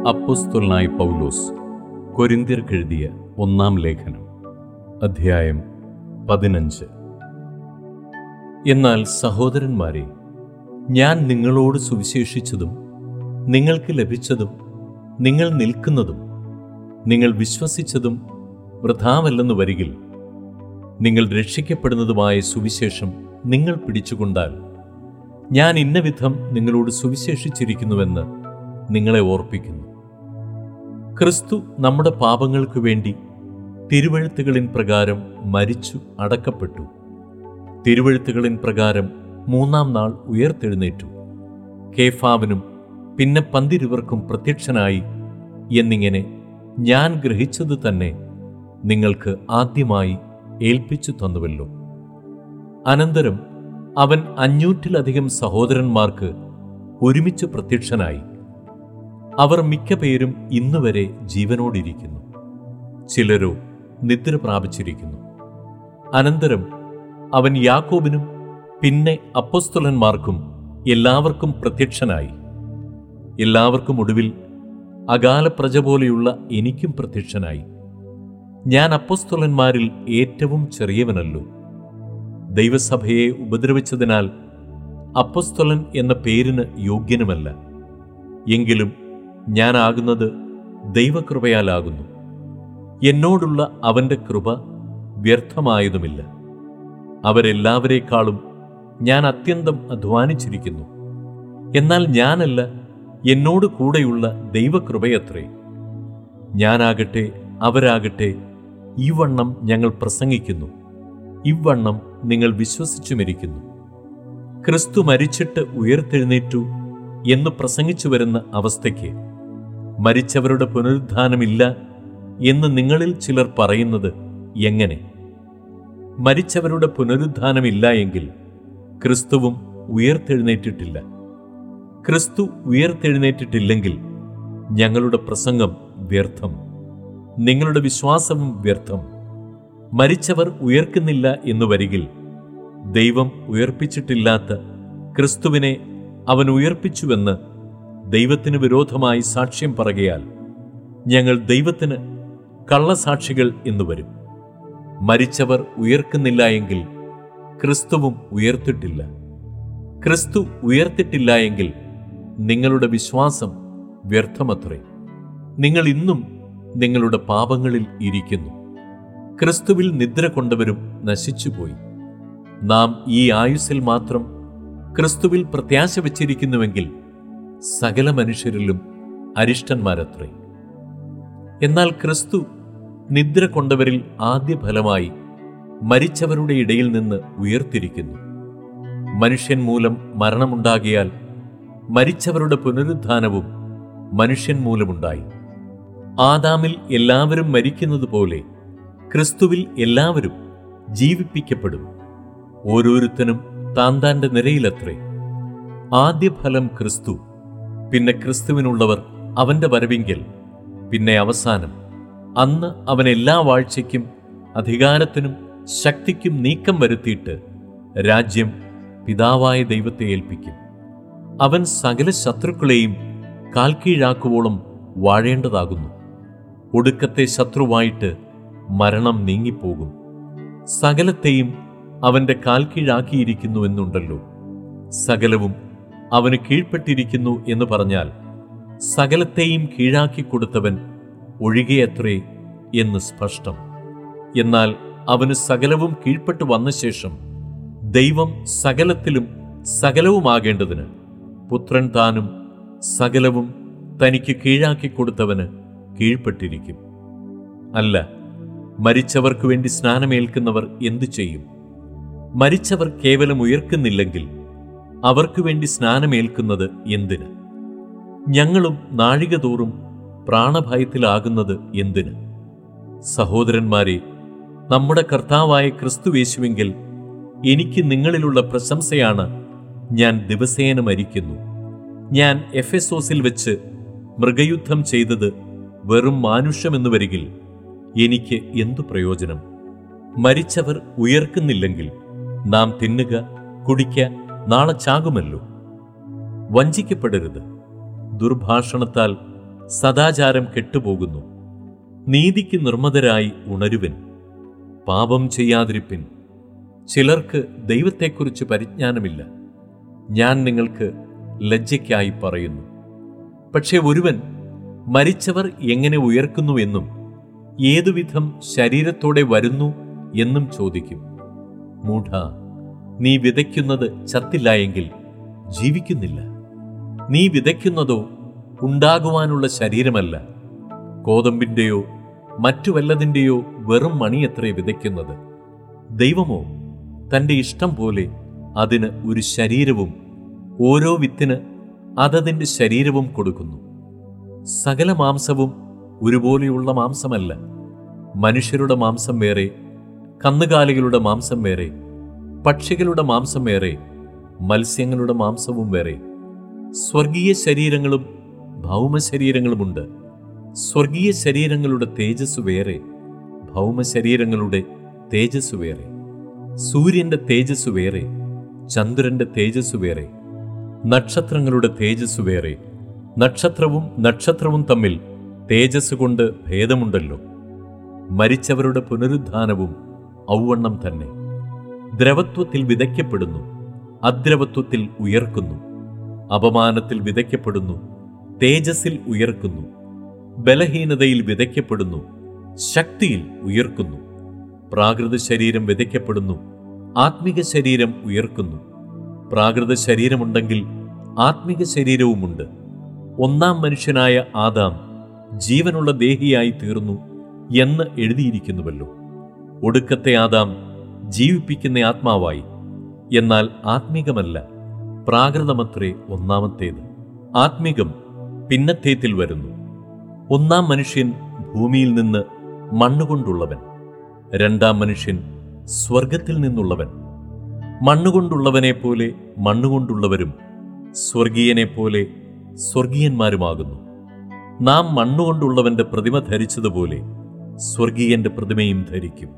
അപ്പോസ്തലനായ പൗലോസ് കൊരിന്ത്യർക്കെഴുതിയ ഒന്നാം ലേഖനം അധ്യായം പതിനഞ്ച് എന്നാൽ സഹോദരന്മാരെ ഞാൻ നിങ്ങളോട് സുവിശേഷിച്ചതും നിങ്ങൾക്ക് ലഭിച്ചതും നിങ്ങൾ നിൽക്കുന്നതും നിങ്ങൾ വിശ്വസിച്ചതും വൃഥാവല്ലെന്ന് വരികിൽ നിങ്ങൾ രക്ഷിക്കപ്പെടുന്നതുമായ സുവിശേഷം നിങ്ങൾ പിടിച്ചുകൊണ്ടാൽ ഞാൻ ഇന്ന വിധം നിങ്ങളോട് സുവിശേഷിച്ചിരിക്കുന്നുവെന്ന് നിങ്ങളെ ഓർപ്പിക്കുന്നു ക്രിസ്തു നമ്മുടെ പാപങ്ങൾക്കു വേണ്ടി തിരുവഴുത്തുകളിൻ പ്രകാരം മരിച്ചു അടക്കപ്പെട്ടു തിരുവഴുത്തുകളിൻ പ്രകാരം മൂന്നാം നാൾ ഉയർത്തെഴുന്നേറ്റു കേഫാവിനും പിന്നെ പന്തിരുവർക്കും പ്രത്യക്ഷനായി എന്നിങ്ങനെ ഞാൻ ഗ്രഹിച്ചത് തന്നെ നിങ്ങൾക്ക് ആദ്യമായി ഏൽപ്പിച്ചു തന്നുവല്ലോ അനന്തരം അവൻ അഞ്ഞൂറ്റിലധികം സഹോദരന്മാർക്ക് ഒരുമിച്ച് പ്രത്യക്ഷനായി അവർ മിക്ക പേരും ഇന്നുവരെ ജീവനോടിരിക്കുന്നു ചിലരോ നിദ്ര പ്രാപിച്ചിരിക്കുന്നു അനന്തരം അവൻ യാക്കോബിനും പിന്നെ അപ്പസ്തുലന്മാർക്കും എല്ലാവർക്കും പ്രത്യക്ഷനായി എല്ലാവർക്കും ഒടുവിൽ അകാല പ്രജ പോലെയുള്ള എനിക്കും പ്രത്യക്ഷനായി ഞാൻ അപ്പസ്തുലന്മാരിൽ ഏറ്റവും ചെറിയവനല്ലോ ദൈവസഭയെ ഉപദ്രവിച്ചതിനാൽ അപ്പസ്തോലൻ എന്ന പേരിന് യോഗ്യനുമല്ല എങ്കിലും ഞാനാകുന്നത് ദൈവകൃപയാലാകുന്നു എന്നോടുള്ള അവന്റെ കൃപ വ്യർത്ഥമായതുമില്ല അവരെല്ലാവരേക്കാളും ഞാൻ അത്യന്തം അധ്വാനിച്ചിരിക്കുന്നു എന്നാൽ ഞാനല്ല എന്നോട് കൂടെയുള്ള ദൈവകൃപയത്രേ ഞാനാകട്ടെ അവരാകട്ടെ ഈ വണ്ണം ഞങ്ങൾ പ്രസംഗിക്കുന്നു ഇവണ്ണം നിങ്ങൾ വിശ്വസിച്ചുമിരിക്കുന്നു ക്രിസ്തു മരിച്ചിട്ട് ഉയർത്തെഴുന്നേറ്റു എന്ന് പ്രസംഗിച്ചു വരുന്ന അവസ്ഥയ്ക്ക് മരിച്ചവരുടെ പുനരുദ്ധാനമില്ല എന്ന് നിങ്ങളിൽ ചിലർ പറയുന്നത് എങ്ങനെ മരിച്ചവരുടെ പുനരുദ്ധാനമില്ല എങ്കിൽ ക്രിസ്തുവും ഉയർത്തെഴുന്നേറ്റിട്ടില്ല ക്രിസ്തു ഉയർത്തെഴുന്നേറ്റിട്ടില്ലെങ്കിൽ ഞങ്ങളുടെ പ്രസംഗം വ്യർത്ഥം നിങ്ങളുടെ വിശ്വാസവും വ്യർത്ഥം മരിച്ചവർ ഉയർക്കുന്നില്ല എന്നു വരികിൽ ദൈവം ഉയർപ്പിച്ചിട്ടില്ലാത്ത ക്രിസ്തുവിനെ അവൻ ഉയർപ്പിച്ചുവെന്ന് ദൈവത്തിന് വിരോധമായി സാക്ഷ്യം പറകയാൽ ഞങ്ങൾ ദൈവത്തിന് കള്ളസാക്ഷികൾ എന്നു വരും മരിച്ചവർ ഉയർക്കുന്നില്ല എങ്കിൽ ക്രിസ്തുവും ഉയർത്തിട്ടില്ല ക്രിസ്തു ഉയർത്തിട്ടില്ല എങ്കിൽ നിങ്ങളുടെ വിശ്വാസം വ്യർത്ഥമത്രേ നിങ്ങൾ ഇന്നും നിങ്ങളുടെ പാപങ്ങളിൽ ഇരിക്കുന്നു ക്രിസ്തുവിൽ നിദ്ര കൊണ്ടവരും നശിച്ചുപോയി നാം ഈ ആയുസ്സിൽ മാത്രം ക്രിസ്തുവിൽ പ്രത്യാശ വച്ചിരിക്കുന്നുവെങ്കിൽ സകല മനുഷ്യരിലും അരിഷ്ടന്മാരത്രേ എന്നാൽ ക്രിസ്തു നിദ്ര കൊണ്ടവരിൽ ആദ്യ ഫലമായി മരിച്ചവരുടെ ഇടയിൽ നിന്ന് ഉയർത്തിരിക്കുന്നു മനുഷ്യൻ മൂലം മരണമുണ്ടാകിയാൽ മരിച്ചവരുടെ പുനരുദ്ധാനവും മനുഷ്യൻ മൂലമുണ്ടായി ആദാമിൽ എല്ലാവരും മരിക്കുന്നത് പോലെ ക്രിസ്തുവിൽ എല്ലാവരും ജീവിപ്പിക്കപ്പെടും ഓരോരുത്തനും താൻ താൻ്റെ നിരയിലത്രേ ആദ്യ ഫലം ക്രിസ്തു പിന്നെ ക്രിസ്തുവിനുള്ളവർ അവന്റെ വരവിങ്കൽ പിന്നെ അവസാനം അന്ന് അവൻ എല്ലാ വാഴ്ചയ്ക്കും അധികാരത്തിനും ശക്തിക്കും നീക്കം വരുത്തിയിട്ട് രാജ്യം പിതാവായ ദൈവത്തെ ഏൽപ്പിക്കും അവൻ സകല ശത്രുക്കളെയും കാൽക്കീഴാക്കുവോളം വാഴേണ്ടതാകുന്നു ഒടുക്കത്തെ ശത്രുവായിട്ട് മരണം നീങ്ങിപ്പോകും സകലത്തെയും അവന്റെ കാൽ കീഴാക്കിയിരിക്കുന്നു എന്നുണ്ടല്ലോ സകലവും അവന് കീഴ്പ്പെട്ടിരിക്കുന്നു എന്ന് പറഞ്ഞാൽ സകലത്തെയും കീഴാക്കി കൊടുത്തവൻ ഒഴികെയത്രേ എന്ന് സ്പഷ്ടം എന്നാൽ അവന് സകലവും കീഴ്പ്പെട്ടു വന്ന ശേഷം ദൈവം സകലത്തിലും സകലവുമാകേണ്ടതിന് പുത്രൻ താനും സകലവും തനിക്ക് കീഴാക്കി കൊടുത്തവന് കീഴ്പ്പെട്ടിരിക്കും അല്ല മരിച്ചവർക്ക് വേണ്ടി സ്നാനമേൽക്കുന്നവർ എന്തു ചെയ്യും മരിച്ചവർ കേവലം ഉയർക്കുന്നില്ലെങ്കിൽ അവർക്കു വേണ്ടി സ്നാനമേൽക്കുന്നത് എന്തിന് ഞങ്ങളും നാഴികതോറും പ്രാണഭയത്തിലാകുന്നത് എന്തിന് സഹോദരന്മാരെ നമ്മുടെ കർത്താവായ ക്രിസ്തുവേശുവെങ്കിൽ എനിക്ക് നിങ്ങളിലുള്ള പ്രശംസയാണ് ഞാൻ ദിവസേന മരിക്കുന്നു ഞാൻ എഫെസോസിൽ വെച്ച് മൃഗയുദ്ധം ചെയ്തത് വെറും മാനുഷ്യമെന്ന് വരികിൽ എനിക്ക് എന്തു പ്രയോജനം മരിച്ചവർ ഉയർക്കുന്നില്ലെങ്കിൽ നാം തിന്നുക കുടിക്ക നാളെ ചാകുമല്ലോ വഞ്ചിക്കപ്പെടരുത് ദുർഭാഷണത്താൽ സദാചാരം കെട്ടുപോകുന്നു നീതിക്ക് നിർമ്മതരായി ഉണരുവിൻ പാപം ചെയ്യാതിരിപ്പിൻ ചിലർക്ക് ദൈവത്തെക്കുറിച്ച് പരിജ്ഞാനമില്ല ഞാൻ നിങ്ങൾക്ക് ലജ്ജയ്ക്കായി പറയുന്നു പക്ഷേ ഒരുവൻ മരിച്ചവർ എങ്ങനെ ഉയർക്കുന്നു എന്നും ഏതുവിധം ശരീരത്തോടെ വരുന്നു എന്നും ചോദിക്കും മൂഢ നീ വിതയ്ക്കുന്നത് ചത്തില്ല എങ്കിൽ ജീവിക്കുന്നില്ല നീ വിതയ്ക്കുന്നതോ ഉണ്ടാകുവാനുള്ള ശരീരമല്ല കോതമ്പിൻ്റെയോ മറ്റു വല്ലതിൻ്റെയോ വെറും മണിയത്രേ വിതയ്ക്കുന്നത് ദൈവമോ തൻ്റെ ഇഷ്ടം പോലെ അതിന് ഒരു ശരീരവും ഓരോ വിത്തിന് അതതിൻ്റെ ശരീരവും കൊടുക്കുന്നു സകല മാംസവും ഒരുപോലെയുള്ള മാംസമല്ല മനുഷ്യരുടെ മാംസം വേറെ കന്നുകാലികളുടെ മാംസം വേറെ പക്ഷികളുടെ മാംസം വേറെ മത്സ്യങ്ങളുടെ മാംസവും വേറെ സ്വർഗീയ ശരീരങ്ങളും ഭൗമ ശരീരങ്ങളുമുണ്ട് സ്വർഗീയ ശരീരങ്ങളുടെ തേജസ് വേറെ ഭൗമ ശരീരങ്ങളുടെ തേജസ് വേറെ സൂര്യന്റെ തേജസ് വേറെ ചന്ദ്രന്റെ തേജസ് വേറെ നക്ഷത്രങ്ങളുടെ തേജസ് വേറെ നക്ഷത്രവും നക്ഷത്രവും തമ്മിൽ തേജസ് കൊണ്ട് ഭേദമുണ്ടല്ലോ മരിച്ചവരുടെ പുനരുദ്ധാനവും ഔവണ്ണം തന്നെ ദ്രവത്വത്തിൽ വിതയ്ക്കപ്പെടുന്നു അദ്രവത്വത്തിൽ ഉയർക്കുന്നു അപമാനത്തിൽ വിതയ്ക്കപ്പെടുന്നു തേജസ്സിൽ ഉയർക്കുന്നു ബലഹീനതയിൽ വിതയ്ക്കപ്പെടുന്നു ശക്തിയിൽ ഉയർക്കുന്നു പ്രാകൃത ശരീരം വിതയ്ക്കപ്പെടുന്നു ആത്മിക ശരീരം ഉയർക്കുന്നു പ്രാകൃത ശരീരമുണ്ടെങ്കിൽ ആത്മിക ശരീരവുമുണ്ട് ഒന്നാം മനുഷ്യനായ ആദാം ജീവനുള്ള ദേഹിയായി തീർന്നു എന്ന് എഴുതിയിരിക്കുന്നുവല്ലോ ഒടുക്കത്തെ ആദാം ജീവിപ്പിക്കുന്ന ആത്മാവായി എന്നാൽ ആത്മീകമല്ല പ്രാകൃതമത്രേ ഒന്നാമത്തേത് ആത്മികം പിന്നത്തേത്തിൽ വരുന്നു ഒന്നാം മനുഷ്യൻ ഭൂമിയിൽ നിന്ന് മണ്ണുകൊണ്ടുള്ളവൻ രണ്ടാം മനുഷ്യൻ സ്വർഗത്തിൽ നിന്നുള്ളവൻ മണ്ണുകൊണ്ടുള്ളവനെ പോലെ മണ്ണുകൊണ്ടുള്ളവരും സ്വർഗീയനെ പോലെ സ്വർഗീയന്മാരുമാകുന്നു നാം മണ്ണുകൊണ്ടുള്ളവന്റെ പ്രതിമ ധരിച്ചതുപോലെ സ്വർഗീയന്റെ പ്രതിമയും ധരിക്കും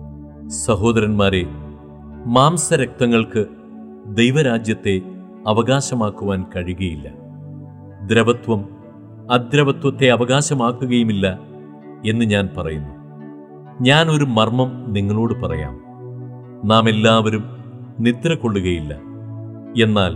സഹോദരന്മാരെ മാംസരക്തങ്ങൾക്ക് ദൈവരാജ്യത്തെ അവകാശമാക്കുവാൻ കഴിയുകയില്ല ദ്രവത്വം അദ്രവത്വത്തെ അവകാശമാക്കുകയുമില്ല എന്ന് ഞാൻ പറയുന്നു ഞാൻ ഒരു മർമ്മം നിങ്ങളോട് പറയാം നാം എല്ലാവരും നിദ്ര കൊള്ളുകയില്ല എന്നാൽ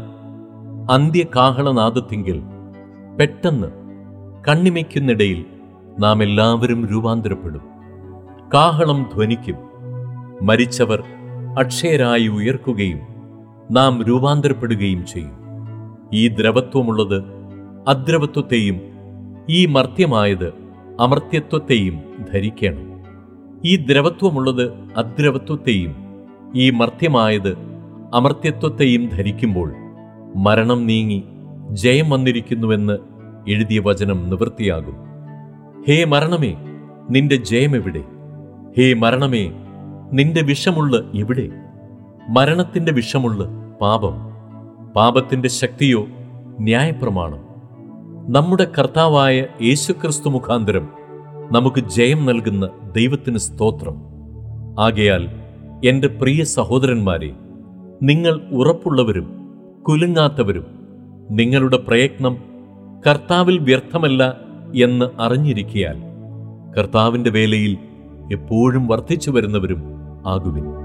അന്ത്യകാഹളനാദത്തിങ്കിൽ പെട്ടെന്ന് കണ്ണിമയ്ക്കുന്നിടയിൽ നാം എല്ലാവരും രൂപാന്തരപ്പെടും കാഹളം ധ്വനിക്കും മരിച്ചവർ അക്ഷയരായി ഉയർക്കുകയും നാം രൂപാന്തരപ്പെടുകയും ചെയ്യും ഈ ദ്രവത്വമുള്ളത് അദ്രവത്വത്തെയും ഈ മർത്യമായത് അമർത്യത്വത്തെയും ധരിക്കണം ഈ ദ്രവത്വമുള്ളത് അദ്രവത്വത്തെയും ഈ മർത്യമായത് അമർത്യത്വത്തെയും ധരിക്കുമ്പോൾ മരണം നീങ്ങി ജയം വന്നിരിക്കുന്നുവെന്ന് എഴുതിയ വചനം നിവൃത്തിയാകും ഹേ മരണമേ നിന്റെ ജയമെവിടെ ഹേ മരണമേ നിന്റെ വിഷമുള്ള എവിടെ മരണത്തിന്റെ വിഷമുള്ള പാപം പാപത്തിന്റെ ശക്തിയോ ന്യായപ്രമാണം നമ്മുടെ കർത്താവായ യേശുക്രിസ്തു മുഖാന്തരം നമുക്ക് ജയം നൽകുന്ന ദൈവത്തിന് സ്തോത്രം ആകയാൽ എൻ്റെ പ്രിയ സഹോദരന്മാരെ നിങ്ങൾ ഉറപ്പുള്ളവരും കുലുങ്ങാത്തവരും നിങ്ങളുടെ പ്രയത്നം കർത്താവിൽ വ്യർത്ഥമല്ല എന്ന് അറിഞ്ഞിരിക്കയാൽ കർത്താവിൻ്റെ വേലയിൽ എപ്പോഴും വർദ്ധിച്ചു വരുന്നവരും ആകുവിൻ